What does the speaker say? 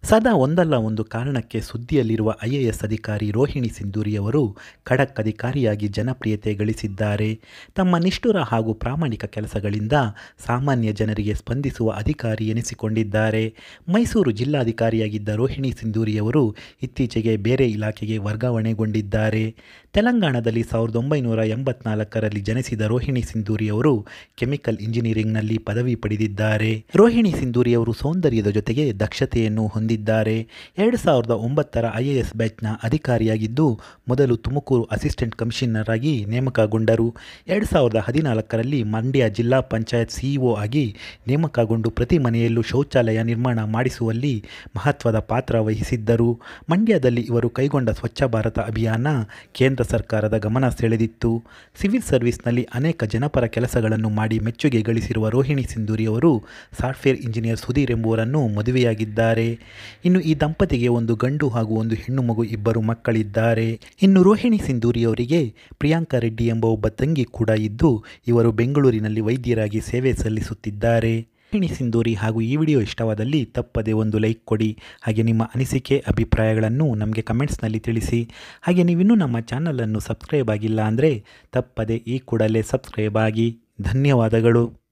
ಸದಾ ಒಂದಲ್ಲ ಒಂದು ಕಾರಣಕ್ಕೆ ಸುದ್ದಿಯಲ್ಲಿರುವ ಐ ಎ ಎಸ್ ಅಧಿಕಾರಿ ರೋಹಿಣಿ ಸಿಂಧೂರಿಯವರು ಖಡಕ್ ಅಧಿಕಾರಿಯಾಗಿ ಜನಪ್ರಿಯತೆ ಗಳಿಸಿದ್ದಾರೆ ತಮ್ಮ ನಿಷ್ಠುರ ಹಾಗೂ ಪ್ರಾಮಾಣಿಕ ಕೆಲಸಗಳಿಂದ ಸಾಮಾನ್ಯ ಜನರಿಗೆ ಸ್ಪಂದಿಸುವ ಅಧಿಕಾರಿ ಎನಿಸಿಕೊಂಡಿದ್ದಾರೆ ಮೈಸೂರು ಜಿಲ್ಲಾಧಿಕಾರಿಯಾಗಿದ್ದ ರೋಹಿಣಿ ಸಿಂಧೂರಿಯವರು ಇತ್ತೀಚೆಗೆ ಬೇರೆ ಇಲಾಖೆಗೆ ವರ್ಗಾವಣೆಗೊಂಡಿದ್ದಾರೆ ತೆಲಂಗಾಣದಲ್ಲಿ ಸಾವಿರದ ಒಂಬೈನೂರ ಎಂಬತ್ನಾಲ್ಕರಲ್ಲಿ ಜನಿಸಿದ ರೋಹಿಣಿ ಸಿಂಧೂರಿಯವರು ಕೆಮಿಕಲ್ ಇಂಜಿನಿಯರಿಂಗ್ನಲ್ಲಿ ಪದವಿ ಪಡೆದಿದ್ದಾರೆ ರೋಹಿಣಿ ಸಿಂಧೂರಿಯವರು ಸೌಂದರ್ಯದ ಜೊತೆಗೆ ದಕ್ಷತೆಯನ್ನು ಹೊಂದಿದ್ದಾರೆ ಎರಡು ಸಾವಿರದ ಒಂಬತ್ತರ ಐ ಎ ಎಸ್ ಬ್ಯಾಚ್ನ ಅಧಿಕಾರಿಯಾಗಿದ್ದು ಮೊದಲು ತುಮಕೂರು ಅಸಿಸ್ಟೆಂಟ್ ಕಮಿಷನರ್ ಆಗಿ ನೇಮಕಗೊಂಡರು ಎರಡು ಸಾವಿರದ ಹದಿನಾಲ್ಕರಲ್ಲಿ ಮಂಡ್ಯ ಜಿಲ್ಲಾ ಪಂಚಾಯತ್ ಸಿಇಒ ಆಗಿ ನೇಮಕಗೊಂಡು ಪ್ರತಿ ಮನೆಯಲ್ಲೂ ಶೌಚಾಲಯ ನಿರ್ಮಾಣ ಮಾಡಿಸುವಲ್ಲಿ ಮಹತ್ವದ ಪಾತ್ರ ವಹಿಸಿದ್ದರು ಮಂಡ್ಯದಲ್ಲಿ ಇವರು ಕೈಗೊಂಡ ಸ್ವಚ್ಛ ಭಾರತ ಅಭಿಯಾನ ಕೇಂದ್ರ ಸರ್ಕಾರದ ಗಮನ ಸೆಳೆದಿತ್ತು ಸಿವಿಲ್ ಸರ್ವಿಸ್ನಲ್ಲಿ ಅನೇಕ ಜನಪರ ಕೆಲಸಗಳನ್ನು ಮಾಡಿ ಮೆಚ್ಚುಗೆ ಗಳಿಸಿರುವ ರೋಹಿಣಿ ಸಿಂಧೂರಿಯವರು ಸಾಫ್ಟ್ವೇರ್ ಇಂಜಿನಿಯರ್ ಸುಧೀರ್ ಎಂಬುವರನ್ನು ಮದುವೆಯಾಗಿದ್ದಾರೆ ಇನ್ನು ಈ ದಂಪತಿಗೆ ಒಂದು ಗಂಡು ಹಾಗೂ ಒಂದು ಹೆಣ್ಣು ಮಗು ಇಬ್ಬರು ಮಕ್ಕಳಿದ್ದಾರೆ ಇನ್ನು ರೋಹಿಣಿ ಸಿಂಧೂರಿಯವರಿಗೆ ಪ್ರಿಯಾಂಕಾ ರೆಡ್ಡಿ ಎಂಬ ಒಬ್ಬ ತಂಗಿ ಕೂಡ ಇದ್ದು ಇವರು ಬೆಂಗಳೂರಿನಲ್ಲಿ ವೈದ್ಯರಾಗಿ ಸೇವೆ ಸಲ್ಲಿಸುತ್ತಿದ್ದಾರೆ ರೋಹಿಣಿ ಸಿಂಧೂರಿ ಹಾಗೂ ಈ ವಿಡಿಯೋ ಇಷ್ಟವಾದಲ್ಲಿ ತಪ್ಪದೆ ಒಂದು ಲೈಕ್ ಕೊಡಿ ಹಾಗೆ ನಿಮ್ಮ ಅನಿಸಿಕೆ ಅಭಿಪ್ರಾಯಗಳನ್ನು ನಮಗೆ ಕಮೆಂಟ್ಸ್ನಲ್ಲಿ ತಿಳಿಸಿ ಹಾಗೆ ನೀವಿನ್ನೂ ನಮ್ಮ ಚಾನಲನ್ನು ಸಬ್ಸ್ಕ್ರೈಬ್ ಆಗಿಲ್ಲ ಅಂದರೆ ತಪ್ಪದೆ ಈ ಕೂಡಲೇ ಸಬ್ಸ್ಕ್ರೈಬ್ ಆಗಿ ಧನ್ಯವಾದಗಳು